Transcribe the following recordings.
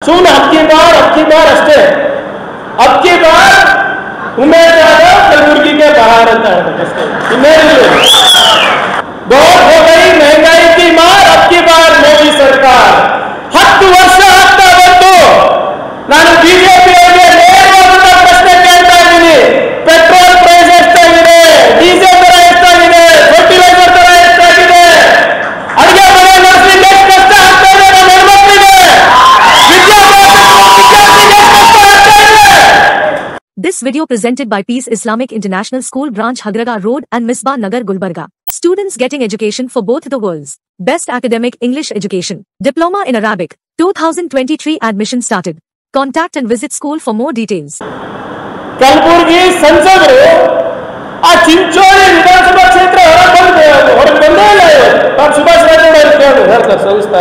ಸುಮ್ಮನೆ ಅಕ್ಕಿ ಬಾರ್ ಅಕ್ಕಿ ಬಾರ್ ಅಷ್ಟೇ ಅಕ್ಕಿ ಬಾರ್ ಉಮೇಶ್ ಯಾದವ್ ಕಲಬುರ್ಗಿಗೆ ಬಾರ್ ಅಂತ ಹೇಳ್ಬೇಕು ಅಷ್ಟೇ ಇನ್ನೇನಿಲ್ಲ बहुत हो गई महंगाई की मार अब की बार मोदी सरकार ಹತ್ತು ವರ್ಷ ಆಗ್ತಾ ಬಂತು ನಾನು ಬಿಜೆಪಿ ಅವರಿಗೆ ನೇರವಾದಂತ ಪ್ರಶ್ನೆ ಕೇಳ್ತಾ ಇದ್ದೀನಿ ಪೆಟ್ರೋಲ್ ಪ್ರೈಸ್ ಎಷ್ಟಾಗಿದೆ ಡೀಸೆಲ್ ದರ ಎಷ್ಟಾಗಿದೆ ಫರ್ಟಿಲೈಸರ್ ದರ ಎಷ್ಟಾಗಿದೆ ಅಡಿಗೆ ಮನೆ ನಡೆಸಲಿಕ್ಕೆ ಎಷ್ಟು ಕಷ್ಟ ಆಗ್ತಾ ಇದೆ ನಮ್ಮ ಹೆಣ್ಮಕ್ಳಿಗೆ ವಿದ್ಯಾಭ್ಯಾಸ ವಿದ್ಯಾರ್ಥಿಗೆ ಎಷ್ಟು ಕಷ್ಟ ಆಗ್ತಾ ಇದೆ This video presented by Peace Islamic International School Branch Hagraga Road and Misbah Nagar Gulbarga. Students getting education for both the worlds. Best academic English education. Diploma in Arabic. 2023 admission started. Contact and visit school for more details. Kalaburagi ಸಂಸದರು ಆ ಚಿಂಚೋಳಿ ವಿಧಾನಸಭಾ ಕ್ಷೇತ್ರ ಹೊರಗೆ ಬಂದು ಹೊರಗೆ ಬಂದೇ ಇಲ್ಲ ಇವತ್ತು ತಾವು ಸುಭಾಷ್ ರಾಜೇಗೌಡ ಅವ್ರು ಕೇಳಿ ಹೇಳ್ತಾರೆ ಸವಿಸ್ತಾರ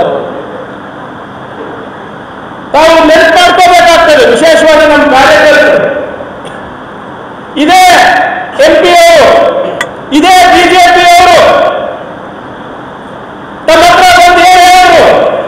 ತಾವು ನೆನಪು ಮಾಡ್ಕೋಬೇಕಾಗ್ತದೆ ವಿಶೇಷವಾಗಿ ನಮ್ಮ ಕಾರ್ಯಕರ್ತರು ಇದೇ ಎಂ ಪಿ ಅವರು ಇದೇ ಬಿಜೆಪಿ ಅವರು ತಮ್ಮ ಹತ್ರ ಬಂದು ಏನು ಹೇಳಿದ್ರು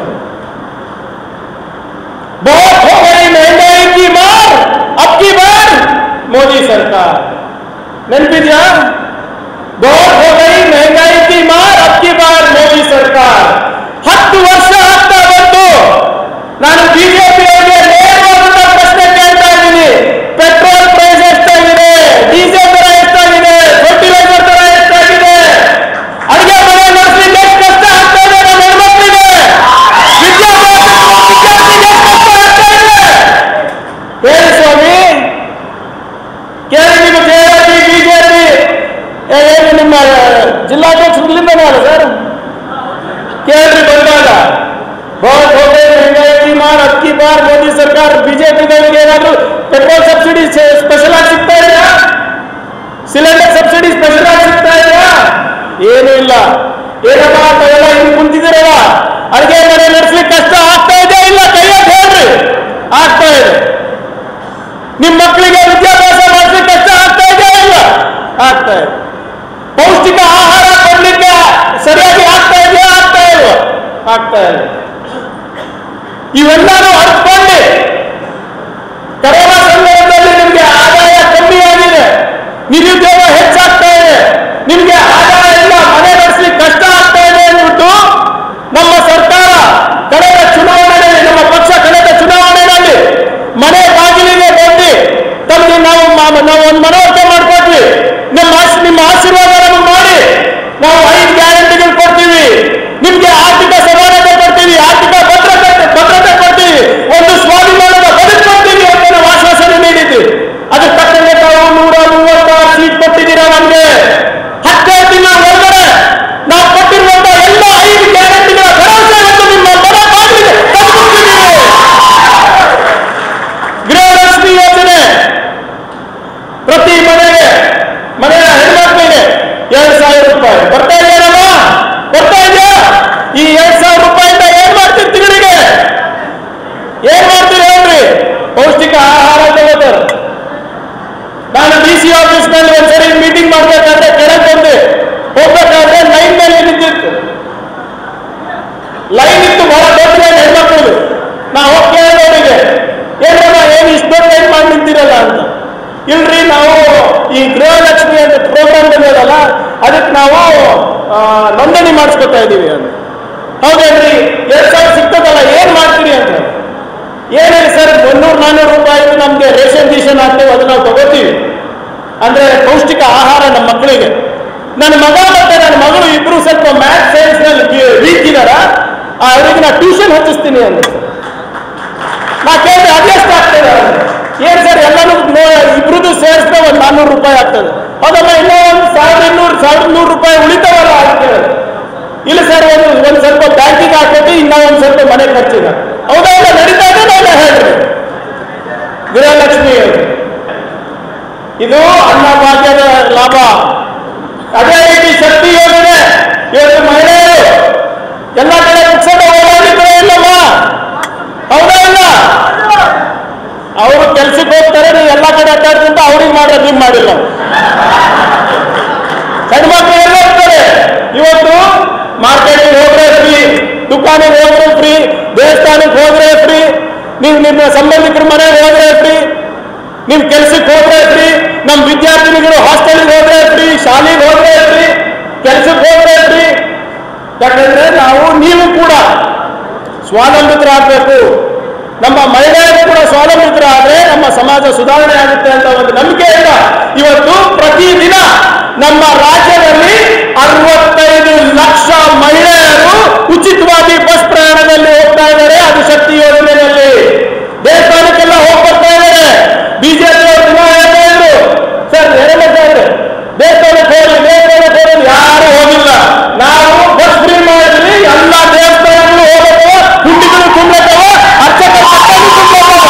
बहुत हो गई महंगाई की मार अब की बार मोदी सरकार ನೆನಪಿದ್ಯಾ बहुत हो गई महंगाई की मार अब की बार मोदी सरकार ಹತ್ತು ವರ್ಷ ಆಗ್ತಾ ಬಂತು ನಾನು ಬಿಜೆಪಿ ಅವರಿಗೆ ನೇರವಾದಂತ ಪ್ರಶ್ನೆ ಕೇಳ್ತಾ ಇದ್ದೀನಿ ಪೆಟ್ರೋಲ್ ಪ್ರೈಸ್ ಎಷ್ಟಾಗಿದೆ ಡೀಸೆಲ್ ದರ ಎಷ್ಟಾಗಿದೆ ಫರ್ಟಿಲೈಸರ್ ದರ ಎಷ್ಟಾಗಿದೆ ಅಡಿಗೆ ಮನೆ ನಡೆಸಲಿಕ್ಕೆ ಎಷ್ಟು ಕಷ್ಟ ಆಗ್ತಾ ಇದೆ ನಮ್ಮ ಹೆಣ್ಮಕ್ಳಿಗೆ ವಿದ್ಯಾಭ್ಯಾಸ ವಿದ್ಯಾರ್ಥಿಗೆ ಎಷ್ಟು ಕಷ್ಟ ಆಗ್ತಾ ಇದೆ ಹೇಳಿ ಸ್ವಾಮಿ ಕೇಳಿ ನಿಮ್ಮ ಜೆಡಿ ಬಿಜೆಪಿ ಏನು ನಿಮ್ಮ ಜಿಲ್ಲಾಧ್ಯಕ್ಷರಿಂದನೇ ಅಲ್ಲ ಸರ್ ಕೇಳ್ರಿ ಬಂದಾಗ बहुत हो गई महंगाई की मार अब की बार मोदी सरकार ಬಿಜೆಪಿ ದವರಿಗೆ ಏನಾದ್ರು ಪೆಟ್ರೋಲ್ ಸಬ್ಸಿಡಿ ಸ್ಪೆಷಲ್ ಆಗಿ ಸಿಗ್ತಾ ಇದೆಯಾ ಸಿಲಿಂಡರ್ ಸಬ್ಸಿಡಿ ಸ್ಪೆಷಲ್ ಆಗಿ ಸಿಗ್ತಾ ಇದೆಯಾ ಏನೂ ಇಲ್ಲ ಏನಪ್ಪ ತಾವೆಲ್ಲ ಹಿಂಗ್ ಕುಂತಿದ್ದೀರಲ್ಲ ಅಡಿಗೆ ಮನೆ ನಡೆಸ್ಲಿಕ್ಕೆ ಕಷ್ಟ ಆಗ್ತಾ ಇದೆ ಇಲ್ಲ ಕೈಯಲ್ಲಿ ಹೇಳ್ರಿ ಆಗ್ತಾ ಇದೆ ನಿಮ್ಮ ಮಕ್ಕಳಿಗೆ ವಿದ್ಯಾಭ್ಯಾಸ ಮಾಡಿಸ್ಲಿಕ್ಕೆ ಕಷ್ಟ ಆಗ್ತಾ ಇದೆಯಾ ಇಲ್ಲ ಆಗ್ತಾ ಇದೆ ಪೌಷ್ಟಿಕ ಆಹಾರ ಕೊಡ್ಲಿಕ್ಕೆ ಸರಿಯಾಗಿ ಆಗ್ತಾ ಇದೆಯಾ ಆಗ್ತಾ ಇಲ್ವಾ ಆಗ್ತಾ ಇದೆ ಇವೆಲ್ಲರೂ ಅರ್ಥಕೊಂಡು ಕರೋನಾ ಸಂದರ್ಭದಲ್ಲಿ ನಿಮಗೆ ಆದಾಯ ಕಮ್ಮಿ ಆಗಿದೆ ನಿರುದ್ಯೋಗ ಹೆಚ್ಚಾಗ್ತಾ ಇದೆ ನಿಮಗೆ ಆದಾಯ ಇಲ್ಲ ಮನೆ ನಡೆಸಲಿಕ್ಕೆ ಕಷ್ಟ ಆಗ್ತಾ ಇದೆ ಅಂದ್ಬಿಟ್ಟು ನಮ್ಮ ಸರ್ಕಾರ ಕಳೆದ ಚುನಾವಣೆಯಲ್ಲಿ ನಮ್ಮ ಪಕ್ಷ ಕಳೆದ ಚುನಾವಣೆಯಲ್ಲಿ ಮನೆ ಬಾಗಿಲಿಗೆ ಬಂದು ತಮಗೆ ನಾವು ಮಾ- ನಾವು ಒಂದು ಮನವರಿಕೆ ಮಾಡ್ಕೊಟ್ವಿ ನಿಮ್ಮ ಆಶ್- ನಿಮ್ಮ ಆಶೀರ್ವಾದ ನಮಗೆ ಮಾಡಿ ನಾವು ಐದು ಗ್ಯಾರಂಟಿಗಳು ಕೊಡ್ತೀವಿ ನಿಮ್ಗೆ ಆರ್ಥಿಕ ಸಮಾನತೆ ಕೊಡ್ತೀವಿ ಆರ್ಥಿಕ ಭದ್ರತೆ ಭದ್ರತೆ ಕೊಡ್ತೀವಿ ಒಂದು ಸ್ವಾಭಿಮಾನದ ಬದುಕು ಕೊಡ್ತೀವಿ ಅಂತ ನಾವು ಆಶ್ವಾಸನೆ ನೀಡಿದ್ವಿ ಅದಕ್ಕೆ ತಕ್ಕಂಗೆ ತಾವು ನೂರ ಮೂವತ್ತಾರು ಸೀಟ್ ಕೊಟ್ಟಿದ್ದೀರಾ ನಮ್ಗೆ ಹತ್ತೈದು ತಿಂಗಳ ಒಳಗಡೆ ನಾವು ಕೊಟ್ಟಿರುವಂತ ಎಲ್ಲ ಐದು ಗ್ಯಾರಂಟಿಗಳ ಭರವಸೆ ಇವತ್ತು ನಿಮ್ಮ ಮನೆ ಬಾಗಿಲಿಗೆ ತಂದುಕೊಟ್ಟಿದ್ದೀವಿ ಗೃಹಲಕ್ಷ್ಮಿ ಯೋಜನೆ ಪ್ರತಿ ಮನೆಗೆ ಮನೆಯ ಹೆಣ್ಮಕ್ಳಿಗೆ ಎರಡು ಸಾವಿರ ರೂಪಾಯಿ ಬರ್ತಾ ಇದೆಯಲ್ಲ ಬರ್ತಾ ಇದೆಯಾ ಈ ಎರಡ್ ಸಾವಿರ ರೂಪಾಯಿಂದ ಏನ್ ಮಾಡ್ತೀರಿ ತಿಂಗಳಿಗೆ ಏನ್ ಮಾಡ್ತೀರಿ ಹೇಳ್ರಿ ಪೌಷ್ಟಿಕ ಆಹಾರ ತಗೋತಾರೆ ನಾನು ಡಿ ಸಿ ಆಫೀಸ್ ನಲ್ಲಿ ಒಂದ್ಸರಿ ಮೀಟಿಂಗ್ ಮಾಡ್ಬೇಕಾದ್ರೆ ಕೆಳಗೆ ಬಂದು ಹೋಗ್ಬೇಕಾದ್ರೆ ಲೈನ್ ಮೇಲೆ ನಿಂತಿತ್ತು ಲೈನ್ ಇತ್ತು ಬಹಳ ದೊಡ್ಡ ಲೈನ್ ಹೆಣ್ಮಕ್ಳು ನಾವು ಹೋಗಿ ಕೇಳಿದೆ ಅವರಿಗೆ ಏನಮ್ಮ ಏನು ಇಷ್ಟು ದೊಡ್ಡ ಲೈನ್ ಮಾಡಿ ನಿಂತಿರಲ್ಲ ಅಂತ ಇಲ್ರಿ ನಾವು ಈ ಗೃಹಲಕ್ಷ್ಮಿ ಅಂತ ಪ್ರೋಗ್ರಾಮ್ ಬಂದಿರಲ್ಲ ಅದಕ್ಕೆ ನಾವು ಆ, ನೋಂದಣಿ ಮಾಡಿಸ್ಕೊತಾ ಇದ್ದೀವಿ ಅಂತ ಹೌದೇನ್ರಿ ಎರಡ್ ಸಾವಿರ ಸಿಗ್ತದಲ್ಲ ಏನ್ ಮಾಡ್ತೀರಿ ಅಂತ ಏನಿಲ್ಲ ಸರ್ ಮುನ್ನೂರು ನಾನ್ನೂರು ರೂಪಾಯಿ ನಮ್ಗೆ ರೇಷನ್ ಗೀಷನ್ ಆಗ್ತೇವೆ ಅದು ನಾವು ತಗೋತೀವಿ ಅಂದ್ರೆ ಪೌಷ್ಟಿಕ ಆಹಾರ ನಮ್ಮ ಮಕ್ಕಳಿಗೆ ನನ್ನ ಮಗ ಮತ್ತೆ ನನ್ನ ಮಗಳು ಇಬ್ರು ಸ್ವಲ್ಪ ಮ್ಯಾಥ್ ಸೈನ್ಸ್ ನಲ್ಲಿ ವೀಕ್ ಇದಾರ ಅವರಿಗೆ ನಾ ಟ್ಯೂಷನ್ ಹಚ್ಚಿಸ್ತೀನಿ ಅಂತ ನಾ ಕೇಳಿದೆ ಅದೆಷ್ಟು ಆಗ್ತದೆ ಏನ್ ಸರ್ ಎಲ್ಲಾನು ಇಬ್ರದ್ದು ಸೇರಿಸಿದ್ರೆ ಒಂದು ನಾನ್ನೂರು ರೂಪಾಯಿ ಆಗ್ತದೆ ಹೌದಮ್ಮ ಇನ್ನೂ ಒಂದು ಸಾವಿರದ ಇನ್ನೂರು ಸಾವಿರದ ನೂರು ರೂಪಾಯಿ ಉಳಿತಾವಲ್ಲ ಅಂತ ಕೇಳಿದೆ ಇಲ್ಲ ಸರ್ ಒಂದು ಒಂದು ಸ್ವಲ್ಪ ಬ್ಯಾಂಕಿಗೆ ಹಾಕೋತಿ ಇನ್ನ ಒಂದು ಸ್ವಲ್ಪ ಮನೆ ಖರ್ಚಿಗೆ ಹೌದಾ ಇಲ್ಲ ನಡೀತಾ ಇದೆ ನಾನು ಹೇಳ್ರಿ ಗೃಹಲಕ್ಷ್ಮಿ ಯೋಜನೆ. ಇದು ಅನ್ನಭಾಗ್ಯದ ಲಾಭ ಅದೇ ರೀತಿ ಶಕ್ತಿ ಯೋಜನೆ ಇವತ್ತು ಮಹಿಳೆಯರು ಎಲ್ಲ ಕಡೆ ಪುಕ್ಸಟ ಓಡಾಡಿದ್ರೆ ಇಲ್ಲಮ್ಮ ಹೌದಾ ಇಲ್ಲ ಅವರು ಕೆಲ್ಸಕ್ಕೆ ಹೋಗ್ತಾರೆ ನೀವು ಎಲ್ಲ ಕಡೆ ಅಡ್ಡಾಡ್ತಿಂತ ಅವ್ರಿಗೆ ಮಾಡೋದು ನಿಮ್ ಮಾಡಿಲ್ಲ ಹೆಣ್ಮಕ್ಳು ಎಲ್ಲ ಹೋಗ್ತಾರೆ ಇವತ್ತು ಮಾರ್ಕೆಟಿಗೆ ಹೋದ್ರೆ ಫ್ರೀ ದುಕಾನಿಗೆ ಹೋದ್ರೆ ಫ್ರೀ ದೇವಸ್ಥಾನಕ್ಕೆ ಹೋದ್ರೆ ಫ್ರೀ ನೀವು ನಿಮ್ಮ ಸಂಬಂಧಿಕರ ಮನೆಗೆ ಹೋದ್ರೆ ಫ್ರೀ ನಿಮ್ ಕೆಲ್ಸಕ್ಕೆ ಹೋದ್ರೆ ಫ್ರೀ ನಮ್ಮ ವಿದ್ಯಾರ್ಥಿನಿಗಳು ಹಾಸ್ಟೆಲ್ಗೆ ಹೋದ್ರೆ ಫ್ರೀ ಶಾಲೆಗೆ ಹೋದ್ರೆ ಫ್ರೀ ಕೆಲ್ಸಕ್ಕೆ ಹೋದ್ರೆ ಫ್ರೀ ಯಾಕಂದ್ರೆ ನಾವು ನೀವು ಕೂಡ ಸ್ವಾವಲಂಬಿತರಾಗಬೇಕು ನಮ್ಮ ಮಹಿಳೆಯರು ಕೂಡ ಸ್ವಾವಲಂಬಿತರಾದ್ರೆ ನಮ್ಮ ಸಮಾಜ ಸುಧಾರಣೆ ಆಗುತ್ತೆ ಅಂತ ಒಂದು ನಂಬಿಕೆಯಿಂದ ಇವತ್ತು ಪ್ರತಿದಿನ ನಮ್ಮ ರಾಜ್ಯದಲ್ಲಿ ಅರವತ್ತೈದು ಲಕ್ಷ ಮಹಿಳೆಯರು ಉಚಿತವಾಗಿ ಬಸ್ ಪ್ರಯಾಣದಲ್ಲಿ ಹೋಗ್ತಾ ಇದ್ದಾರೆ ಅದು ಶಕ್ತಿ ಯೋಜನೆಯಲ್ಲಿ ದೇವಸ್ಥಾನಕ್ಕೆಲ್ಲ ಹೋಗಿ ಬರ್ತಾ ಇದ್ದಾರೆ ಬಿಜೆಪಿ ಅವರು ದಿನ ಹೇಳ್ತಾ ಇದ್ರು ಸರ್ ಹೇಳಲ್ಲ ಸರ್ ದೇವಸ್ಥಾನಕ್ಕೆ ಹೋಗಿ ದೇವಸ್ಥಾನಕ್ಕೆ ಹೋಗಿ ಯಾರು ಹೋಗಿಲ್ಲ ನಾವು ಬಸ್ ಫ್ರೀ ಮಾಡಿದ್ವಿ ಎಲ್ಲ ದೇವಸ್ಥಾನಗಳು ಹೋಗತ್ತವ ಹುಟ್ಟಿಗಳು ತುಂಬತ್ತವ ಅರ್ಚಕರು ಕಟ್ಟಲು ತುಂಬತ್ತವ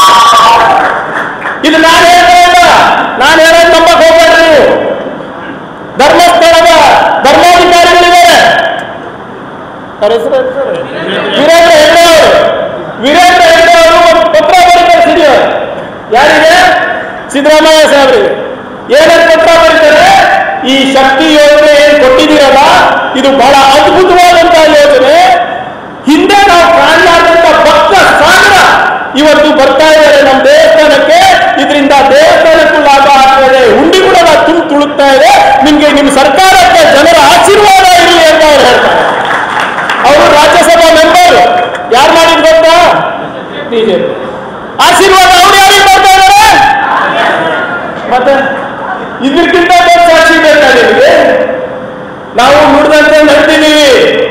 ಇದು ನಾನು ಹೇಳ್ತಾ ಇಲ್ಲ ನಾನು ಹೇಳೋದು ನಂಬಕ್ ಹೋಗ್ಬೇಡ್ರಿ ನೀವು ಧರ್ಮಸ್ಥಳದ ಧರ್ಮಾಧಿಕಾರಿಗಳಿದ್ದಾರೆ ಅವ್ರ ಹೆಸರು ಏನು ಸರ್? ವೀರೇಂದ್ರ ಹೆಗ್ಡೆ ಅವರು ವೀರೇಂದ್ರ ಹೆಗ್ಡೆ ಅವರು ಒಂದು ಪತ್ರ ಬರೀತಾರೆ ಸಿಡಿಯೋ ಯಾರಿಗೆ ಸಿದ್ದರಾಮಯ್ಯ ಸಾಹೇಬರಿಗೆ ಏನಂತ ಪತ್ರ ಬರೀತಾರೆ ಈ ಶಕ್ತಿ ಯೋಜನೆ ಏನ್ ಕೊಟ್ಟಿದ್ದೀರಲ್ಲ ಇದು ಬಹಳ ಅದ್ಭುತವಾದಂತಹ ಯೋಜನೆ ಹಿಂದೆ ನಾವು ಕಾಣಲಾರ್ದಂತ ಭಕ್ತ ಸಾಗರ ಇವತ್ತು ಬರ್ತಾ ಇದ್ದಾರೆ ನಮ್ಮ ದೇವಸ್ಥಾನಕ್ಕೆ ಇದರಿಂದ ದೇವಸ್ಥಾನಕ್ಕೂ ಲಾಭ ಆಗ್ತಾ ಇದೆ ಹುಂಡಿ ಕೂಡ ತುಂಬ ತುಳುಕ್ತಾ ಇದೆ ನಿಮ್ಗೆ ನಿಮ್ಮ ಸರ್ಕಾರಕ್ಕೆ ಜನರ ಆಶೀರ್ವಾದ ಇರಲಿ ಅಂತ ಅವ್ರು ಹೇಳ್ತಾರೆ ಅವರು ರಾಜ್ಯಸಭಾ ಮೆಂಬರ್ ಯಾರು ಮಾಡಿದ್ ಗೊತ್ತಾ ಬಿಜೆಪಿ ಆಶೀರ್ವಾದ ಅವ್ರು ಯಾರಿಗೆ ಮಾಡ್ತಾ ಇದ್ದಾರೆ ಮತ್ತೆ ಇದಕ್ಕಿಂತ ದೊಡ್ಡ ಸಾಕ್ಷಿ ಬೇಕಾ ನಿಮಗೆ ನಾವು ನುಡಿದಂತೆ ನಡ್ತಿದ್ದೀವಿ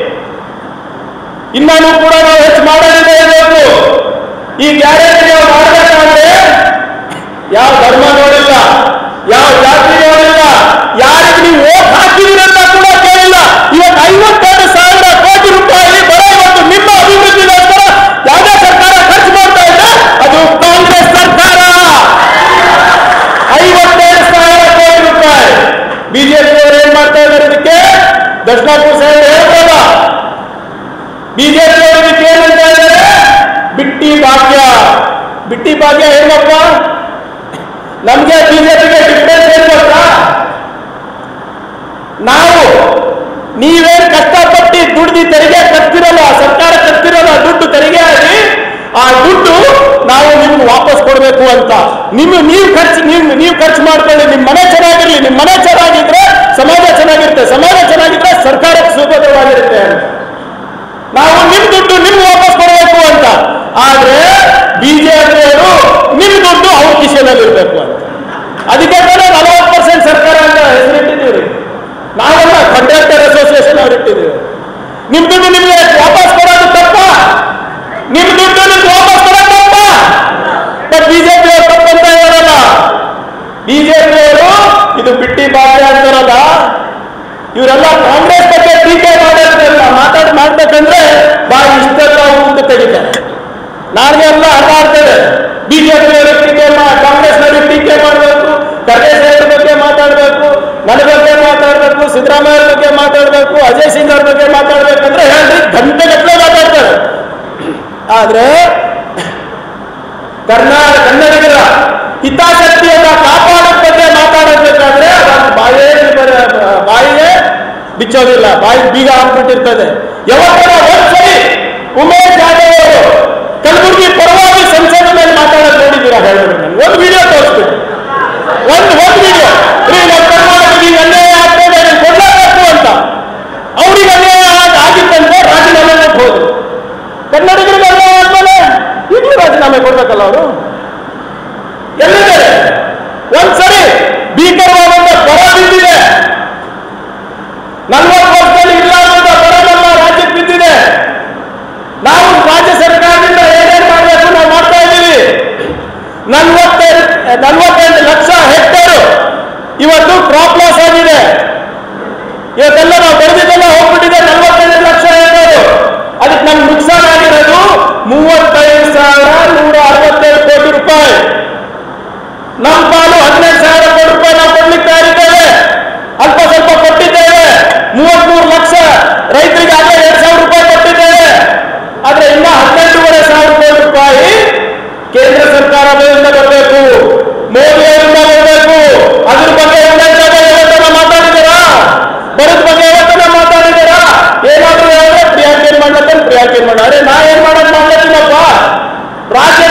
ಇನ್ನೂ ಕೂಡ ನಾವು ಹೆಚ್ಚು ಮಾಡೋದಿದೆ ಇರಬೇಕು ಈ ಗ್ಯಾರಂಟಿ ನಾವು ಮಾಡಬೇಕಾದ್ರೆ ಯಾವ ಧರ್ಮ ನೋಡಿಲ್ಲ ಯಾವ ಜಾತಿ ನೋಡಿಲ್ಲ ಯಾರಿಗೆ ನೀವು ಓಟ್ ಹಾಕಿದಿರಂತ ಕೂಡ ಕೇಳಿಲ್ಲ ಇವತ್ತು ಐವತ್ತೆರಡು ಸಾವಿರ ಕೋಟಿ ರೂಪಾಯಿ ಬರೋ ಇವತ್ತು ನಿಮ್ಮ ಅಭಿವೃದ್ಧಿಗೋಸ್ಕರ ಯಾವುದೇ ಸರ್ಕಾರ ಖರ್ಚು ಮಾಡ್ತಾ ಇದೆ ಅದು ಕಾಂಗ್ರೆಸ್ ಸರ್ಕಾರ ಐವತ್ತೆರಡು ಸಾವಿರ ಕೋಟಿ ರೂಪಾಯಿ ಬಿಜೆಪಿ ಅವರು ಏನ್ ಮಾಡ್ತಾ ಇದ್ದಾರೆ ಇದಕ್ಕೆ ದರ್ಶನಾಪುರ ಸಾಹೇಬ್ ಹೇಳ್ಬೋದ ಬಿಜೆಪಿ ಅವರು ಇದಕ್ಕೆ ಏನಂತ ಇದ್ದಾರೆ ಬಿಟ್ಟಿ ಭಾಗ್ಯ ಬಿಟ್ಟಿ ಭಾಗ್ಯ ಏನಪ್ಪ ನಮ್ಗೆ ಬಿಜೆಪಿಗೆ ಡಿಫ್ರೆನ್ಸ್ ಏನ್ ಗೊತ್ತಾ ನಾವು ನೀವೇನ್ ಕಷ್ಟಪಟ್ಟು ದುಡ್ದು ತೆರಿಗೆ ಕಟ್ತಿರಲ್ಲ ಸರ್ಕಾರ ಕಟ್ತಿರಲ್ಲ ದುಡ್ಡು ತೆರಿಗೆ ಆಗಿ ಆ ದುಡ್ಡು ನಾವು ನಿಮ್ಗೆ ವಾಪಸ್ ಕೊಡಬೇಕು ಅಂತ ನಿಮ್ಮ ನೀವು ಖರ್ಚು ನೀವು ನೀವು ಖರ್ಚು ಮಾಡ್ಕೊಳ್ಳಿ ನಿಮ್ಮ ಮನೆ ಚೆನ್ನಾಗಿರ್ಲಿ ನಿಮ್ಮ ಮನೆ ಚೆನ್ನಾಗಿದ್ರೆ ಸಮಾಜ ಚೆನ್ನಾಗಿರುತ್ತೆ ಸಮಾಜ ಚೆನ್ನಾಗಿದ್ರೆ ಸರ್ಕಾರಕ್ಕೆ ಸುಭದ್ರವಾಗಿರುತ್ತೆ ಅಂತ ನಾವು ನಿಮ್ ದುಡ್ಡು ನಿಮ್ಗೆ ವಾಪಸ್ ಕೊಡಬೇಕು ಅಂತ ಆದ್ರೆ ಬಿಜೆಪಿಯವರು ನಿಮ್ ದುಡ್ಡು ಅವ್ರ ಕಿಶೆನಲ್ಲಿ ಇರಬೇಕು ಅಂತ ಅದಕ್ಕೆ ತಾನೇ ನಲವತ್ತು ಪರ್ಸೆಂಟ್ ಸರ್ಕಾರ ಅಂತ ಹೆಸರಿಟ್ಟಿದ್ದೀವಿ ನಾವೆಲ್ಲ ಕಂಡಕ್ಟರ್ ಅಸೋಸಿಯೇಷನ್ ಅವ್ರು ಇಟ್ಟಿದ್ದೀವಿ ನಿಮ್ ದುಡ್ಡು ನಿಮ್ಗೆ ವಾಪಸ್ ಕೊಡೋದು ತಪ್ಪ ನಿಮ್ ದುಡ್ಡು ನಿಮ್ಗೆ ವಾಪಸ್ ಕೊಡೋದು ತಪ್ಪ ಬಟ್ ಬಿಜೆಪಿ ಅವರು ತಪ್ಪಂತ ಇದಾರಲ್ಲ ಬಿಜೆಪಿ ಅವರು ಇದು ಬಿಟ್ಟಿ ಬಾಳ್ಯ ಅಂತಾರಲ್ಲ ಇವರೆಲ್ಲ ಕಾಂಗ್ರೆಸ್ ಬಗ್ಗೆ ಟೀಕೆ ಮಾಡೋದ್ರಲ್ಲ ಮಾತಾಡ್ ಮಾಡ್ಬೇಕಂದ್ರೆ ಬಾಯಿ ಇಷ್ಟೆಲ್ಲ ಉಂಟು ತೆಗಿತಾರೆ ನಾಳೆಲ್ಲ ಹಠಾಡ್ತೇವೆ ಬಿಜೆಪಿ ಟೀಕೆ ಮಾ- ಕಾಂಗ್ರೆಸ್ನವರು ಟೀಕೆ ಮಾಡಬೇಕು ಖರ್ಗೆ ಬಗ್ಗೆ ಮಾತಾಡಬೇಕು ನನ್ನ ಬಗ್ಗೆ ಮಾತಾಡಬೇಕು ಸಿದ್ದರಾಮಯ್ಯ ಬಗ್ಗೆ ಮಾತಾಡಬೇಕು ಅಜಯ್ ಸಿಂಗ್ ಅವ್ರ ಬಗ್ಗೆ ಮಾತಾಡ್ಬೇಕಂದ್ರೆ ಹೇಳ್ರಿ ಗಂಟೆಗಟ್ಟಲೆ ಮಾತಾಡ್ತಾರೆ ಆದ್ರೆ ಕರ್ನಾಟಕ ಕನ್ನಡಿಗರ ಹಿತಾಸಕ್ತಿಯನ್ನ ಕಾಪಾಡೋದ್ ಬಗ್ಗೆ ಮಾತಾಡಬೇಕಾದ್ರೆ ಅದನ್ನ ಬಾಯೇ ಬರ- ಬಾಯಿಗೆ ಬಿಚ್ಚೋದಿಲ್ಲ ಬಾಯಿ ಬೀಗ ಹಾಕ್ಬಿಟ್ಟಿರ್ತದೆ ಯಾವತ್ತರ ಒಂದ್ಸರಿ ಉಮೇಶ್ ಜಾಧವ್ ಅವರು ಕಲಬುರಗಿ ಪರವಾಗಿ ಸಂಸತ್ತಿನಲ್ಲಿ ಮಾತಾಡೋದು ನೋಡಿದ್ದೀರಾ ಹೇಳಿದ್ರು ನನಗೆ ಒಂದು ವಿಡಿಯೋ ತೋರಿಸ್ಬಿಟ್ಟು ಒಂದು ಒಂದು ವಿಡಿಯೋ ರೀ ನಮ್ಮ ಕರ್ನಾಟಕಕ್ಕೆ ಅನ್ಯಾಯ ಆಗ್ತದೆ ಅದನ್ನ ಕೊಡ್ಲೇಬೇಕು ಅಂತ ಅವ್ರಿಗೆ ಅನ್ಯಾಯ ಆಗ್- ಆಗಿತ್ತಂತೆ ರಾಜೀನಾಮೆ ಕೊಟ್ಟು ಹೋದ್ರು ಕನ್ನಡಿಗರಿಗೆ ಅನ್ಯಾಯ ಆದ್ಮೇಲೆ ಈಗಲೂ ರಾಜೀನಾಮೆ ಕೊಡ್ಬೇಕಲ್ಲ ಅವರು ಎಲ್ಲಿದ್ದಾರೆ ಒಂದ್ಸರಿ ಭೀಕರವಾದಂತ ಬರ ಬಿದ್ದಿದೆ ನಲ್ವತ್ತು ವರ್ಷದಲ್ಲಿ ಇಲ್ಲ ಅನ್ನೋಂಥ ಬರ ನಮ್ಮ ರಾಜ್ಯಕ್ಕೆ ಬಿದ್ದಿದೆ ನಾವು ರಾಜ್ಯ ಸರ್ಕಾರದಿಂದ ಏನೇನು ಮಾಡಬೇಕು ನಾವು ಮಾಡ್ತಾ ಇದ್ದೀವಿ ನಲ್ವತ್ತೆರಡು ನಲ್ವತ್ತೆಂಟು ಲಕ್ಷ ಹೆಕ್ಟೇರು ಇವತ್ತು ಕ್ರಾಪ್ ಲಾಸ್ ಆಗಿದೆ ಇವತ್ತೆಲ್ಲ ನಾವು ಬೆಳೆದಿದ್ದೆಲ್ಲ ಹೋಗ್ಬಿಟ್ಟಿದೆ ನಲ್ವತ್ತೆಂಟು ಲಕ್ಷ ಹೆಕ್ಟೇರು ಅದಕ್ಕೆ ನಮ್ಗೆ ನುಕ್ಸಾನ್ ಆಗಿರೋದು ಮೂವತ್ತೈದು ಸಾವಿರ ನೂರ ಅರವತ್ತೇಳು ಕೋಟಿ ರೂಪಾಯಿ ನಮ್ಮ ಪಾಲು ಹದಿನೈದು ಸಾವಿರ ಕೋಟಿ ರೂಪಾಯಿ ನಾವು ಕೊಡ್ಲಿಕ್ಕೆ ತಯಾರಿದ್ದೇವೆ ಅಲ್ಪ ಸ್ವಲ್ಪ ಕೊಟ್ಟಿದ್ದೇವೆ ಮೂವತ್ಮೂರು ಲಕ್ಷ ರೈತರಿಗೆ ಆಗಲೇ ಎರಡು ಸಾವಿರ ರೂಪಾಯಿ ಕೊಟ್ಟಿದ್ದೇವೆ ಆದ್ರೆ ಇನ್ನ ಹದಿನೆಂಟೂವರೆ ಸಾವಿರ ಕೋಟಿ ರೂಪಾಯಿ ಕೇಂದ್ರ ಸರ್ಕಾರದಿಂದ ಬರಬೇಕು ಮೋದಿ ಅವರಿಂದ ಬರಬೇಕು ಅದ್ರ ಬಗ್ಗೆ ಎಲ್ಲರಿಗಾಗ ಯಾವತ್ತನ ಮಾತಾಡಿದ್ದೀರಾ ಬರದ ಬಗ್ಗೆ ಯಾವತ್ತನ ಮಾತಾಡಿದ್ದೀರಾ ಏನಾದ್ರೂ ಹೇಳಿದ್ರೆ ಪ್ರಿಯಾಂಕೇನ್ ಮಾಡ್ಲತ್ತೇನೆ ಪ್ರಿಯಾಂಕೇನ್ ಮಾಡ ಅರೆ ನಾ ಏನ್ ಮಾಡೋದು ಮಾಡ್ಲತ್ತೀನಪ್ಪ ರಾಜ್ಯ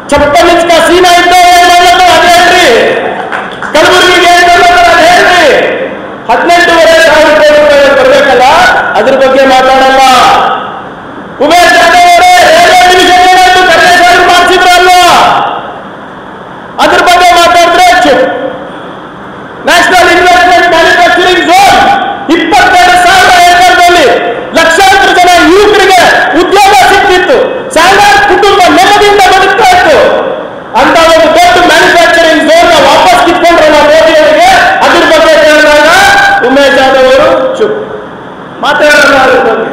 ಚಪ್ಪಲ್ ಇಚ್ಕ ಸೀನಾ ಇದ್ದೋ ಏನ್ ಮಾಡ್ಲತ್ತೋ ಅದ್ ಹೇಳ್ರಿ ಕಲಬುರಗಿಗೆ ಏನ್ ಮಾಡ್ಲತ್ತೋ ಅದ್ ಹೇಳ್ರಿ ಹದಿನೆಂಟೂವರೆ ಸಾವಿರ ಕೋಟಿ ರೂಪಾಯಿ ಬರ್ಬೇಕಲ್ಲ ಅದ್ರ ಬಗ್ಗೆ ಮಾತಾಡಲ್ಲ ಉಮೇಶ್ ಜಾಧವ್ ಅವರೇ ರೈಲ್ವೆ ಡಿವಿಷನ್ ಏನಾಯ್ತು ಕರ್ನಾಟಕ ಮಾಡಿಸಿದ್ರಲ್ವಾ ಅದ್ರ ಬಗ್ಗೆ ಮಾತಾಡಿದ್ರೆ ಚುಪ್ ನ್ಯಾಷನಲ್ ಇನ್ವೆಸ್ಟ್ಮೆಂಟ್ ಮ್ಯಾನುಫ್ಯಾಕ್ಚರಿಂಗ್ ಝೋನ್ ಇಪ್ಪತ್ತೆರಡು ಸಾವಿರ ಏಕರ್ದಲ್ಲಿ ಲಕ್ಷಾಂತರ ಜನ ಯುವಕರಿಗೆ ಉದ್ಯೋಗ ಸಿಕ್ತಿತ್ತು ಸಾವಿರಾರು ಕುಟುಂಬ ನೆಮ್ಮದಿಯಿಂದ ಬದುಕ್ತಾ ಇತ್ತು ಅಂತ ಒಂದು ದೊಡ್ಡ ಮ್ಯಾನುಫ್ಯಾಕ್ಚರಿಂಗ್ ಝೋನ್ ವಾಪಸ್ ಕಿತ್ಕೊಂಡ್ರಲ್ಲ ಮೋದಿ ಅವರಿಗೆ ಅದ್ರ ಬಗ್ಗೆ ಕೇಳಿದಾಗ ಉಮೇಶ್ ಜಾಧವ್ ಅವರು ಚುಪ್ ಮಾತಾಡೋಣ ಅದ್ರ ಬಗ್ಗೆ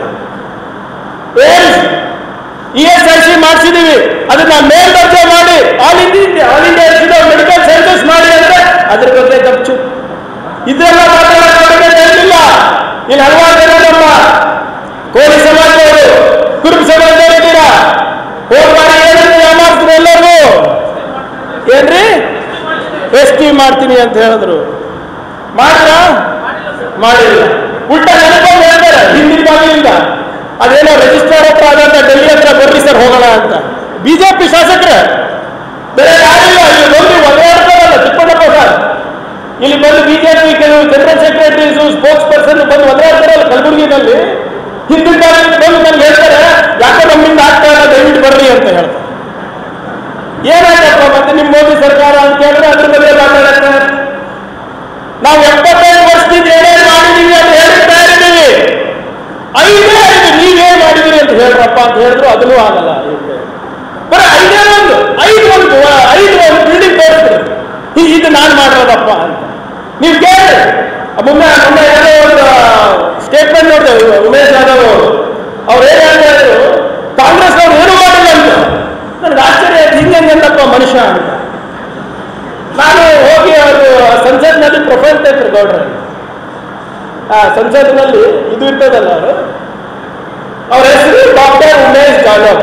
ಇ ಎಸ್ ಐ ಸಿ ಮಾಡಿಸಿದೀವಿ ಅದನ್ನ ಮೇಲ್ದರ್ಜೆ ಮಾಡಿ all India all India institute medical sciences ಮಾಡಿ ಅಂದ್ರೆ ಅದ್ರ ಬಗ್ಗೆ ಗಪ್ಚು ಇದೆಲ್ಲ ಮಾತಾಡೋಕೆ ಅವರಿಗೆ ತಿಳಿದಿಲ್ಲ ಇಲ್ಲಿ ಹಲವಾರು ಜನ ನಮ್ಮ ಕೋಳಿ ಸಮಾಜದವರು ಕುರುಬ ಸಮಾಜದವರು ಇದ್ದೀರಾ ಹೋದ ಬಾರಿ ಏನಂತ ಯಾಮಾರಿಸಿದ್ರು ಎಲ್ಲರಿಗೂ ಏನ್ರಿ ಎಸ್ ಟಿ ಮಾಡ್ತೀನಿ ಅಂತ ಹೇಳಿದ್ರು ಮಾಡಿದ್ರ ಮಾಡಿಲ್ಲ ಉಲ್ಟ ನೆನಪಲ್ಲಿ ಹೇಳ್ತಾರೆ ಹಿಂದಿನ ಬಾಗಿಲಿಂದ ಅದೇನೋ ರಿಜಿಸ್ಟ್ರಾರ್ ಹತ್ರ ಆದಂತ ಡೆಲ್ಲಿ ಹತ್ರ ಬರ್ರಿ ಸರ್ ಹೋಗೋಣ ಅಂತ ಬಿಜೆಪಿ ಶಾಸಕರೇ ಬೇರೆ ಯಾರಿಲ್ಲ ಇಲ್ಲಿ ಬಂದು ಒದರಾಡ್ತಾರಲ್ಲ ತಿಪ್ಪಣ್ಣಪ್ಪ ಸರ್ ಇಲ್ಲಿ ಬಂದು ಬಿಜೆಪಿ ಕೆಲವು ಜನರಲ್ ಸೆಕ್ರೆಟರೀಸ್ ಸ್ಪೋಕ್ಸ್ ಪರ್ಸನ್ ಬಂದು ಒದರಾಡ್ತಾರಲ್ಲ ಕಲಬುರಗಿನಲ್ಲಿ ಹಿಂದಿನ ಬಾಗಿಲಿಂದ ಬಂದು ನನ್ಗೆ ಹೇಳ್ತಾರೆ ಯಾಕೋ ನಮ್ಮಿಂದ ಆಗ್ತಾ ಇಲ್ಲ ದಯವಿಟ್ಟು ಬರ್ರಿ ಅಂತ ಹೇಳ್ತಾರೆ ಏನಾಯ್ತಪ್ಪ ಮತ್ತೆ ನಿಮ್ಮ ಮೋದಿ ಸರ್ಕಾರ ಅಂತ ಹೇಳಿದ್ರೆ ಅದ್ರ ಬಗ್ಗೆ ಮಾತಾಡತ್ತೆ ನಾವು ಎಪ್ಪತ್ತೈದು ವರ್ಷದಿಂದ ಏನೇನು ಮಾಡಿದೀವಿ ಅಂತ ಹೇಳ್ತಾ ಇದ್ದೀವಿ ಐದೇ ಐದು ನೀವೇನ್ ಮಾಡಿದಿರಿ ಅಂತ ಹೇಳ್ರಪ್ಪ ಅಂತ ಹೇಳಿದ್ರು ಅದನ್ನೂ ಆಗಲ್ಲ ಬರೀ ಐದೇ ಒಂದು ಐದು ಒಂದು ಐದು ಒಂದು ಬಿಲ್ಡಿಂಗ್ ತೋರಿಸ್ಬಿಡಿ ಹೀಗೆ ಇದು ನಾನು ಮಾಡಿರೋದಪ್ಪ ಅಂತ ನೀವು ಕೇಳಿ ಮೊನ್ನೆ ಮೊನ್ನೆ ಏನೋ ಒಂದು ಸ್ಟೇಟ್ಮೆಂಟ್ ನೋಡಿದೆ ಉಮೇಶ್ ಯಾದವ್ ಅವರು ಅವ್ರು ಏನ್ ಹೇಳ್ತಾ ಇದ್ರು ಕಾಂಗ್ರೆಸ್ ಅವ್ರು ಏನು ಮಾಡಿಲ್ಲ ಅಂತ ನನಗೆ ಆಶ್ಚರ್ಯ ಆಯ್ತು ಹಿಂಗೆ ಅಂದಪ್ಪ ಮನುಷ್ಯ ಅಂತ ನಾನು ಹೋಗಿ ಅವರು ಸಂಸತ್ನಲ್ಲಿ ಪ್ರೊಫೈಲ್ ತೆಗೆದ್ರು ಗೌಡ್ರಲ್ಲಿ ಆ ಸಂಸತ್ನಲ್ಲಿ ಇದು ಇರ್ತದಲ್ಲ ಅವರು ಅವ್ರ ಹೆಸರು ಡಾಕ್ಟರ್ ಉಮೇಶ್ ಜಾಧವ್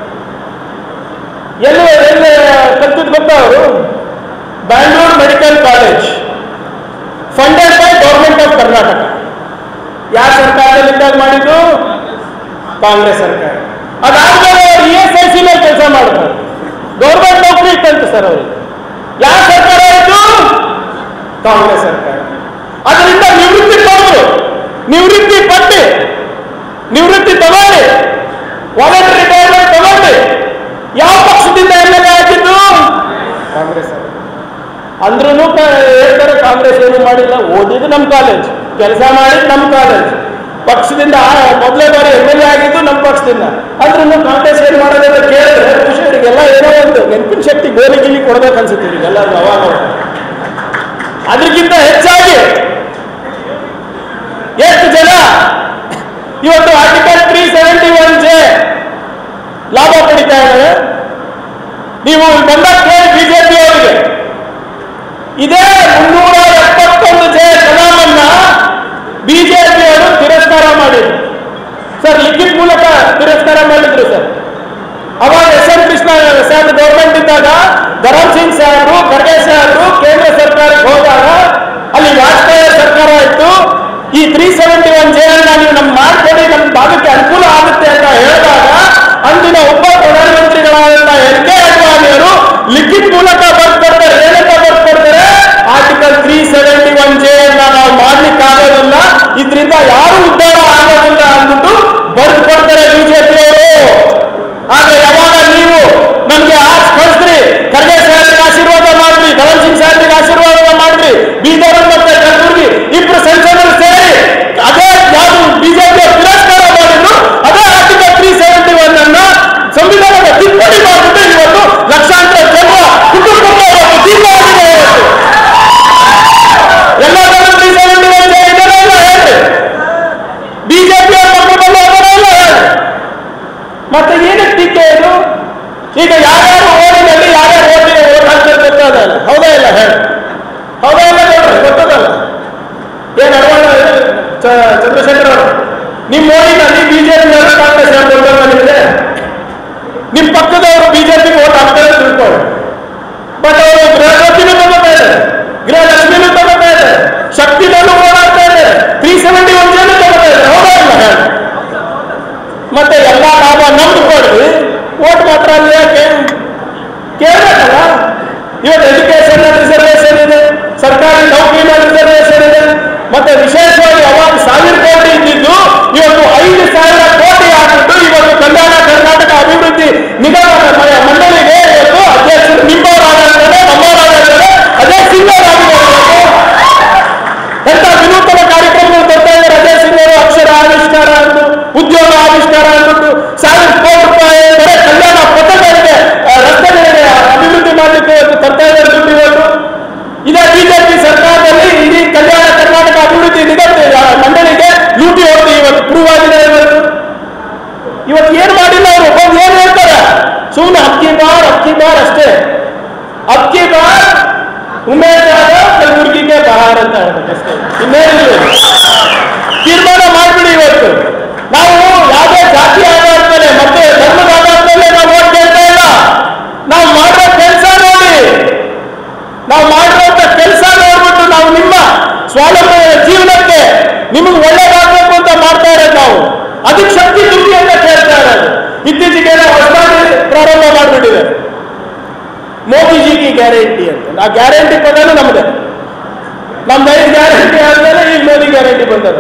ಎಲ್ಲಿ ಎಲ್ಲಿ ಕಲ್ತಿದ್ ಗೊತ್ತಾ ಅವರು Bangalore medical college funded by government of Karnataka ಯಾವ ಸರ್ಕಾರದಲ್ಲಿದ್ದಾಗ ಮಾಡಿದ್ದು ಕಾಂಗ್ರೆಸ್ ಸರ್ಕಾರ ಅದಾದ್ಮೇಲೆ ಅವರು ಇ ಎಸ್ ಐ ಸಿ ಮೇಲೆ ಕೆಲಸ ಮಾಡ್ತಾರೆ ಗೌರ್ಮೆಂಟ್ ನೌಕರಿ ಇತ್ತಂತೆ ಸರ್ ಅವ್ರಿಗೆ ಯಾವ ಸರ್ಕಾರ ಇತ್ತು ಕಾಂಗ್ರೆಸ್ ಸರ್ಕಾರ ಅದರಿಂದ ನಿವೃತ್ತಿ ತಗೊಂಡು ನಿವೃತ್ತಿ ಪಟ್ಟಿ ನಿವೃತ್ತಿ ತಗೊಳ್ಳಿ ವಾಲಂಟರಿ ರಿಟೈರ್ಮೆಂಟ್ ತಗೊಳ್ಳಿ ಯಾವ ಪಕ್ಷದಿಂದ ಎಮ್ ಎಲ್ ಎ ಆಗಿದ್ದು ಕಾಂಗ್ರೆಸ್ ಅಂದ್ರೂ ಹೇಳ್ತಾರೆ ಕಾಂಗ್ರೆಸ್ ಏನು ಮಾಡಿಲ್ಲ ಓದಿದ್ದು ನಮ್ಮ ಕಾಲೇಜ್ ಕೆಲಸ ಮಾಡಿದ್ದು ನಮ್ಮ ಕಾಲೇಜ್ ಪಕ್ಷದಿಂದ ಆ- ಮೊದಲೇ ಬಾರಿ ಎಮ್ ಎಲ್ ಎ ಆಗಿದ್ದು ನಮ್ಮ ಪಕ್ಷದಿಂದ ಅಂದ್ರೂ ಕಾಂಗ್ರೆಸ್ ಏನು ಮಾಡೋದಂತ ಕೇಳಿದ್ರೆ ಖುಷಿ ಇವರಿಗೆಲ್ಲ ಏನೋ ಒಂದು ನೆನಪಿನ ಶಕ್ತಿ ಗೋಲಿ ಗಿಲಿ ಕೊಡ್ಬೇಕು ಅನ್ಸುತ್ತೆ ಇವರಿಗೆಲ್ಲ ಅವಾಗ ಅವಾಗ. ಅದಕ್ಕಿಂತ ಹೆಚ್ಚಾಗಿ ಎಷ್ಟು ಜನ ಇವತ್ತು article three seventy one J ಲಾಭ ಪಡಿತಾ ಇದ್ದಾರೆ ನೀವು ಬಂದಾಗ ಕೇಳಿ ಬಿಜೆಪಿ ಅವರಿಗೆ ಇದೇ ಮುನ್ನೂರ ಎಪ್ಪತ್ತೊಂದು ಜೆ ಕಲಾಮನ್ನ ಬಿಜೆಪಿ ಅವರು ತಿರಸ್ಕಾರ ಮಾಡಿದ್ರು ಸರ್ ಲಿಖಿತ್ ಮೂಲಕ ತಿರಸ್ಕಾರ ಮಾಡಿದ್ರು ಸರ್ ಅವಾಗ S M Krishna Saheb government ಇದ್ದಾಗ ಧರಮ್ ಸಿಂಗ್ ಸಾಹೇಬರು ಖರ್ಗೆ ಸಾಹೇಬರು ಕೇಂದ್ರ ಸರ್ಕಾರಕ್ಕೆ ಹೋದಾಗ ಅಲ್ಲಿ ವಾಜಪೇಯಿ ಸರ್ಕಾರ ಇತ್ತು ಈ ತ್ರೀ ಸೆವೆಂಟಿ ಒನ್ ಜೆ ಅನ್ನ ನೀವು ನಮ್ ಮಾಡ್ಕೊಡಿ ನಮ್ಮ ಭಾಗಕ್ಕೆ ಅನುಕೂಲ ಆಗುತ್ತೆ ಅಂತ ಹೇಳಿದಾಗ ಅಂದಿನ ಉಪ ಪ್ರಧಾನಮಂತ್ರಿಗಳಾದಂತ ಎನ್ ಕೆ ಅಡ್ವಾಣಿಯವರು ಲಿಖಿತ್ ಮೂಲಕ ಬರ್ಕೊಡ್ತಾರೆ ಏನಂತ ಬರ್ಕೊಡ್ತಾರೆ article three seventy one J ಅನ್ನ ನಾವು ಮಾಡ್ಲಿಕ್ಕೆ ಆಗೋದಿಲ್ಲ ಇದರಿಂದ ಯಾರು ಉದ್ಧಾರ ಆಗೋದಿಲ್ಲ ಅಂದ್ಬಿಟ್ಟು ಬರ್ದು ಕೊಡ್ತಾರೆ ಬಿಜೆಪಿ ಅವರು ಆದ್ರೆ ಯಾವಾಗ ನೀವು ನಮ್ಗೆ ಆಚೆ ಕಳಿಸ್ರಿ ಖರ್ಗೆ ಸಾಹೇಬ್ರಿಗೆ ಆಶೀರ್ವಾದ ಮಾಡ್ರಿ ಧವನ್ ಸಿಂಗ್ ಸಾಹೇಬ್ರಿಗೆ ಆಶೀರ್ವಾದ ಮಾಡ್ರಿ ಬೀದರ್ ಮತ್ತೆ ಕಲಬುರಗಿ ಇಬ್ರು ಸಂಸದರು ಸೇರಿ ಅದೇ ಯಾವುದು ಬಿಜೆಪಿ ತಿರಸ್ಕಾರ ಮಾಡಿದ್ರು ಅದೇ ಆರ್ಟಿಕಲ್ ತ್ರೀ ಸೆವೆಂಟಿ ಒನ್ ಅನ್ನ ಸಂವಿಧಾನದ ತಿದ್ದುಪಡಿ ಮಾಡಿಬಿಟ್ಟು ಇವತ್ತು ಲಕ್ಷಾಂತರ ಜನ ಕುಟುಂಬ ಇವತ್ತು ದೀರ್ಘವಾಗಿದೆ ಇವತ್ತು. ಎಲ್ಲರೂ ತ್ರೀ ಸೆವೆಂಟಿ ಒನ್ ಇದನ್ನೆಲ್ಲ ಹೇಳ್ರಿ ಬಿಜೆಪಿ ಪಕ್ಷದಲ್ಲಿ ಅದನ್ನೆಲ್ಲ ಹೇಳ್ರಿ ಮತ್ತೆ ಏನಕ್ಕೆ ಟೀಕೆ ಇದು ಈಗ ಯಾರ್ಯಾರು ಓಡಿನಲ್ಲಿ ಯಾರ್ಯಾರು ಓಡಿ ಓಟ್ ಹಾಕ್ತಾರೆ ಗೊತ್ತಾಗಲ್ಲ ಹೌದಾ ಇಲ್ಲ ಹೇಳಿ ಹೌದಾ ಇಲ್ಲ ನೋಡ್ರಿ ಗೊತ್ತದಲ್ಲ ಏನ್ ಅಡವಾಣ ಚಂದ್ರಶೇಖರ್ ಅವರು ನಿಮ್ಮ ಓಡಿನಲ್ಲಿ ಬಿಜೆಪಿ ಕಾಂಗ್ರೆಸ್ ಗೊತ್ತಲ್ಲ ನಿಮಗೆ ನಿಮ್ಮ ಪಕ್ಕದವರು ಬಿಜೆಪಿಗೆ ಓಟ್ ಹಾಕ್ತಾರೆ ಅಂತ ತಿಳ್ಕೊಳ್ಳಿ ಬಟ್ ಅವರು ಗೃಹ ಜ್ಯೋತಿನೂ ತಗೋತಾ ಇದ್ದಾರೆ ಗೃಹ ಲಕ್ಷ್ಮಿನೂ ತಗೋತಾ ಇದ್ದಾರೆ ಶಕ್ತಿನಲ್ಲೂ ಓಡಾಡ್ತಾ ಇದ್ದಾರೆ ತ್ರೀ ಸೆವೆಂಟಿ ಒನ್ ಜೇನು ತಗೋತಾ ಇದ್ದಾರೆ ಹೌದಾ ಇಲ್ಲ ಹೇಳಿ ಮತ್ತೆ ಎಲ್ಲ ಲಾಭ ನಮ್ದು ಕೊಡ್ರಿ ಓಟ್ ಮಾತ್ರ ಅಲ್ಲಿ ಯಾಕೆ ಕೇಳಬೇಕಲ್ಲ ಇವತ್ತು ಎಜುಕೇಶನ್ ರಿಸರ್ವೇಶನ್ ಇದೆ ಸರ್ಕಾರಿ ನೌಕರಿನ ರಿಸರ್ವೇಶನ್ ಇದೆ ಮತ್ತೆ ವಿಶೇಷವಾಗಿ ಅವಾಗ ಸಾವಿರ ಕೋಟಿ ಇದ್ದಿದ್ದು ಇವತ್ತು ಐದು ಸಾವಿರ ಕೋಟಿ ಹಾಕಿಟ್ಟು ಇವತ್ತು ಕಲ್ಯಾಣ ಕರ್ನಾಟಕ ಅಭಿವೃದ್ಧಿ ನಿಗಮ ಮ- ಮಂಡಳಿಗೆ ಇವತ್ತು ಅಧ್ಯಕ್ಷರು ನಿಮ್ಮವರಾಗಿದ್ದಾರೆ ನಮ್ಮವರಾಗಿದ್ದಾರೆ ಅದೇ ಸಿಂಗರಾಗಿದ್ದಾರೆ ಎಂತ ವಿನೂತನ ಕಾರ್ಯಕ್ರಮಗಳು ತರ್ತಾ ಇದ್ದಾರೆ ಅದೇ ಸಿಂಗರು ಅಕ್ಷರ ಆವಿಷ್ಕಾರ ಅಂದು ಉದ್ಯೋಗ ಆವಿಷ್ಕಾರ ಅಂದ್ಬಿಟ್ಟು ಸಾವಿರ ಕೋಟಿ ರೂಪಾಯಿ ಬರೀ ಕಲ್ಯಾಣ ಪಥಗಳಿಗೆ ಆ, ರಸ್ತೆಗಳಿಗೆ ಅಭಿವೃದ್ಧಿ ಮಾಡಲಿಕ್ಕೆ ಇವತ್ತು ತರ್ತಾ ಇದ್ದಾರೆ ದುಡ್ಡು ಇವತ್ತು ಇದೇ ಬಿಜೆಪಿ ಸರ್ಕಾರದಲ್ಲಿ ಇಡೀ ಕಲ್ಯಾಣ ಕರ್ನಾಟಕ ಅಭಿವೃದ್ಧಿ ನಿಗಮ ಆ, ಮಂಡಳಿಗೆ ಲೂಟಿ ಹೊಡೆದು ಇವತ್ತು ಪ್ರೂವ್ ಆಗಿದೆ ಇವತ್ತು ಇವತ್ತು ಏನ್ ಮಾಡಿಲ್ಲ ಅವರು ಬಂದು ಏನ್ ಹೇಳ್ತಾರೆ ಸುಮ್ಮನೆ ಅಕ್ಕಿ ಬಾರ್ ಅಕ್ಕಿ ಬಾರ್ ಅಷ್ಟೇ ಅಕ್ಕಿ ಬಾರ್ ಉಮೇಶ್ ಯಾದವ್ ಕಲಬುರ್ಗಿಗೆ ಬಹಾರ್ ಅಂತ ಹೇಳ್ಬೇಕು ಅಷ್ಟೇ ಇನ್ನೇನಿಲ್ಲ ತೀರ್ಮಾನ ಮಾಡ್ಬಿಡಿ ಇವತ್ತು ನಾವು ಯಾವುದೇ ಜಾತಿ ಆಧಾರದ ಮೇಲೆ ಮತ್ತೆ ಧರ್ಮದ ಆಧಾರದ ಮೇಲೆ ನಾವು ಓಟ್ ಕೇಳ್ತಾ ಇಲ್ಲ ನಾವು ಮಾಡೋ ಕೆಲಸ ನೋಡಿ ನಾವು ಮಾಡಿರುವಂತ ಕೆಲಸ ನೋಡ್ಬಿಟ್ಟು ನಾವು ನಿಮ್ಮ ಸ್ವಾವಲಂಬನೆಯ ಜೀವನಕ್ಕೆ ನಿಮಗೆ ಒಳ್ಳೇದಾಗಬೇಕು ಅಂತ ಮಾಡ್ತಾ ಇರೋದು ನಾವು ಅದಕ್ಕೆ ಶಕ್ತಿ ತುಂಬಿ ಅಂತ ಕೇಳ್ತಾ ಇರೋದು ಇತ್ತೀಚೆಗೆ ಹೊಸದಾಗಿ ಪ್ರಾರಂಭ ಮಾಡಿಬಿಟ್ಟಿದೆ ಮೋದಿಜಿ ಕಿ ಗ್ಯಾರಂಟಿ ಅಂತ ಆ ಗ್ಯಾರಂಟಿ ಪದನು ನಮ್ದೆ ನಮ್ದು ಐದು ಗ್ಯಾರಂಟಿ ಆದ್ಮೇಲೆ ಈಗ ಮೋದಿ ಗ್ಯಾರಂಟಿ ಬಂದದ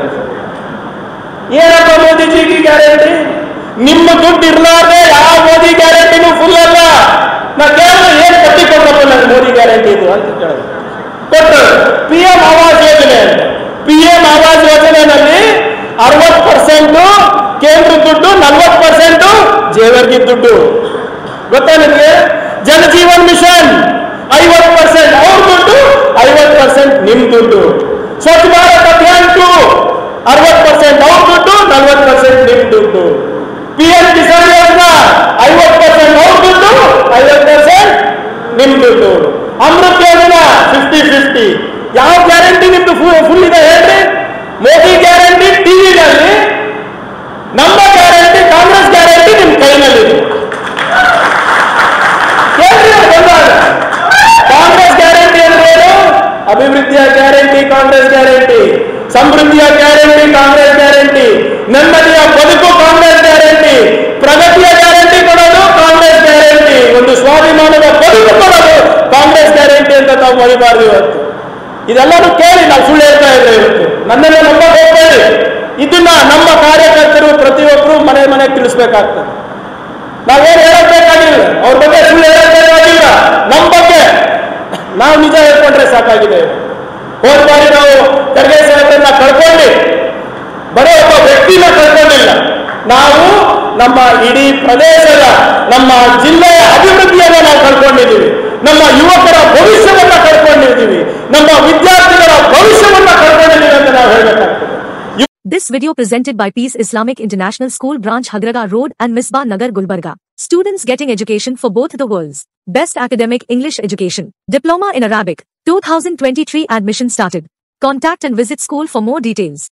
ಏನಪ್ಪ ಮೋದಿಜಿ ಕಿ ಗ್ಯಾರಂಟಿ ನಿಮ್ಮ ದುಡ್ಡು ಇರ್ಲಾರ್ದೆ ಯಾವ ಮೋದಿ ಗ್ಯಾರಂಟಿನೂ ಫುಲ್ ಅಲ್ಲ ನಾ ಕೇಳಿದ್ರೆ ಏನ್ ಕಟ್ಟಿ ಕೊಟ್ಟಪ್ಪ ನನಗೆ ಮೋದಿ ಗ್ಯಾರಂಟಿ ಇದು ಅಂತ ಕೇಳಿದ್ರು ಕೊಟ್ಟರು ಪಿ ಎಂ ಆವಾಸ್ ಯೋಜನೆ ಅಂತ ಪಿ ಎಂ ಆವಾಸ್ ಯೋಜನೆಯಲ್ಲಿ ಅರವತ್ತು ಪರ್ಸೆಂಟ್ ಕೇಂದ್ರ ದುಡ್ಡು ನಲ್ವತ್ತು ಪರ್ಸೆಂಟ್ ಜೇವರ್ಗಿ ದುಡ್ಡು ಗೊತ್ತಾ ನಿಮಗೆ ಜನಜೀವನ್ ಮಿಷನ್ ಐವತ್ತು ಪರ್ಸೆಂಟ್ ಅವ್ರ ದುಡ್ಡು ಐವತ್ತು ಪರ್ಸೆಂಟ್ ನಿಮ್ ದುಡ್ಡು ಸ್ವಚ್ಛ ಭಾರತ್ ಅಭಿಯಾನ್ ಟು ಅರವತ್ತು ಪರ್ಸೆಂಟ್ ಅವ್ರ ದುಡ್ಡು ನಲ್ವತ್ತು ಪರ್ಸೆಂಟ್ ನಿಮ್ ದುಡ್ಡು ಪಿ ಎಂ ಕಿಸಾನ್ ಯೋಜನಾ ಐವತ್ತು ಪರ್ಸೆಂಟ್ ಅವ್ರ ದುಡ್ಡು ಐವತ್ತು ಪರ್ಸೆಂಟ್ ನಿಮ್ ದುಡ್ಡು ಅಮೃತ್ ಯೋಜನಾ ಫಿಫ್ಟಿ ಫಿಫ್ಟಿ ಯಾವ ಗ್ಯಾರಂಟಿ ನಿಮ್ದು ಫುಲ್ ಇದೆ ಹೇಳ್ರಿ ಮೋದಿ ಗ್ಯಾರಂಟಿ ಟಿವಿನಲ್ಲಿ ನಮ್ಮ ಗ್ಯಾರಂಟಿ ಕಾಂಗ್ರೆಸ್ ಗ್ಯಾರಂಟಿ ನಿಮ್ ಕೈನಲ್ಲಿದೆ ಕೇಳ್ರಿ ಅವ್ರು ಬಂದಾಗ ಕಾಂಗ್ರೆಸ್ ಗ್ಯಾರಂಟಿ ಅಂದ್ರೆ ಏನು ಅಭಿವೃದ್ಧಿಯ ಗ್ಯಾರಂಟಿ ಕಾಂಗ್ರೆಸ್ ಗ್ಯಾರಂಟಿ ಸಮೃದ್ಧಿಯ ಗ್ಯಾರಂಟಿ ಕಾಂಗ್ರೆಸ್ ಗ್ಯಾರಂಟಿ ನೆಮ್ಮದಿಯ ಬದುಕು ಕಾಂಗ್ರೆಸ್ ಗ್ಯಾರಂಟಿ ಪ್ರಗತಿಯ ಗ್ಯಾರಂಟಿ ಕೊಡೋದು ಕಾಂಗ್ರೆಸ್ ಗ್ಯಾರಂಟಿ ಒಂದು ಸ್ವಾಭಿಮಾನದ ಬದುಕು ಕೊಡೋದು ಕಾಂಗ್ರೆಸ್ ಗ್ಯಾರಂಟಿ ಅಂತ ತಾವು ಮರಿಬಾರ್ದು ಇವತ್ತು ಇದೆಲ್ಲನೂ ಕೇಳಿ ನಾವು ಸುಳ್ಳು ಹೇಳ್ತಾ ಇದ್ದೇವೆ ಇವತ್ತು ನನ್ನೆಲ್ಲ ನಂಬಕ್ ಹೋಗ್ಬೇಡಿ ಇದನ್ನ ನಮ್ಮ ಕಾರ್ಯಕರ್ತರು ಪ್ರತಿಯೊಬ್ಬರು ಮನೆ ಮನೆಗೆ ತಿಳಿಸ್ಬೇಕಾಗ್ತದೆ ನಾವೇನು ಹೇಳಬೇಕಾಗಿಲ್ಲ ಅವ್ರ ಬಗ್ಗೆ ಸುಳ್ಳು ಹೇಳಬೇಕಾಗಿಲ್ಲ ನಮ್ಮ ಬಗ್ಗೆ ನಾವು ನಿಜ ಹೇಳ್ಕೊಂಡ್ರೆ ಸಾಕಾಗಿದೆ ಹೋದ ಬಾರಿ ನಾವು ಖರ್ಗೆ ಸಾಹೇಬ್ರನ್ನ ಕಳ್ಕೊಂಡು ಬರೀ ಒಬ್ಬ ವ್ಯಕ್ತಿನ ಕಳ್ಕೊಂಡಿಲ್ಲ ನಾವು ನಮ್ಮ ಇಡೀ ಪ್ರದೇಶದ ನಮ್ಮ ಜಿಲ್ಲೆಯ ಅಭಿವೃದ್ಧಿಯನ್ನ ನಾವು ಕಳ್ಕೊಂಡಿದ್ದೀವಿ ನಮ್ಮ ಯುವಕರ ಭವಿಷ್ಯವನ್ನ ಕಳ್ಕೊಂಡಿದ್ದೀವಿ ನಮ್ಮ ವಿದ್ಯಾರ್ಥಿಗಳ ಭವಿಷ್ಯವನ್ನ ಕಳ್ಕೊಂಡಿದ್ದೀವಿ ಅಂತ ನಾವು ಹೇಳಬೇಕಾಗ್ತದೆ This video presented by Peace Islamic International School Branch Hagraga Road and Misbah Nagar Gulbarga. Students getting education for both the worlds. Best academic English education. Diploma in Arabic. 2023 admission started. Contact and visit school for more details.